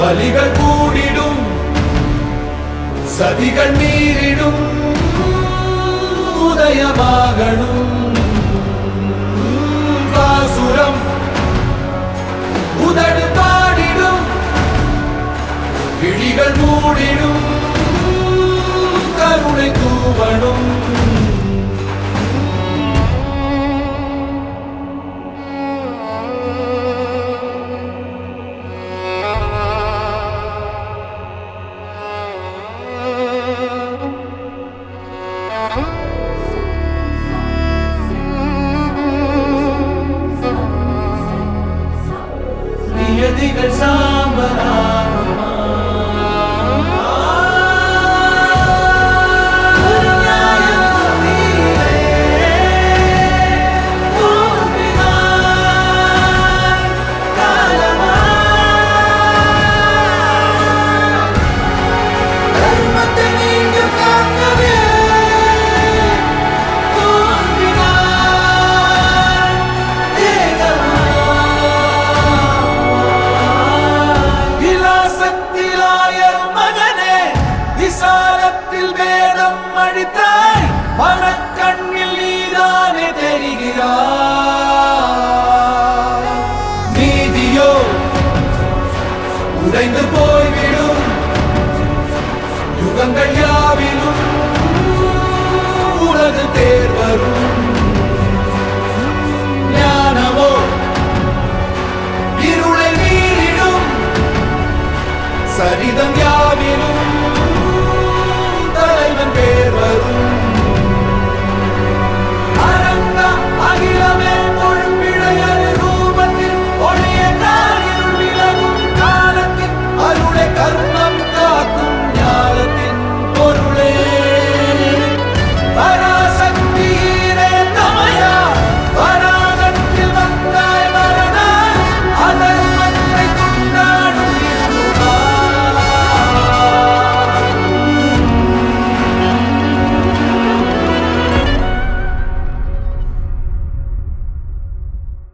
பலிகள் கூடிடும் சதிகள் மீறிடும் உதயமாகணும் பாசுரம் உதடு பாடிடும் விழிகள் மூடிடும் கருணை தூவணும் நியதிகள் சாம்பலாகுமா ஒரு நியாயம் நீரே தோன்றினாய் காலமாய் தர்மத்தை மீண்டும் காக்கவே தோன்றினாய் தேகமாய் விலாசத்திலாயர் மகனே விசாலத்தில் வேதம் அழித்தாய் மனக்கண்ணில் நீதானே தெரிகிறாய் நீதியோ உடைந்து போய்விடும் யுகங்கள் யாவிலும் உலகு தேர் வரும் ஞானமோ இருளை மீறிடும் சரிதம் யாவிலும் தலைவன் பேர் வரும் அரங்கா அகிலமே பொழுப்பிழையறு ரூபத்தில் ஒளிய காரிருள் விலகும் காலத்தில் அருளை கருண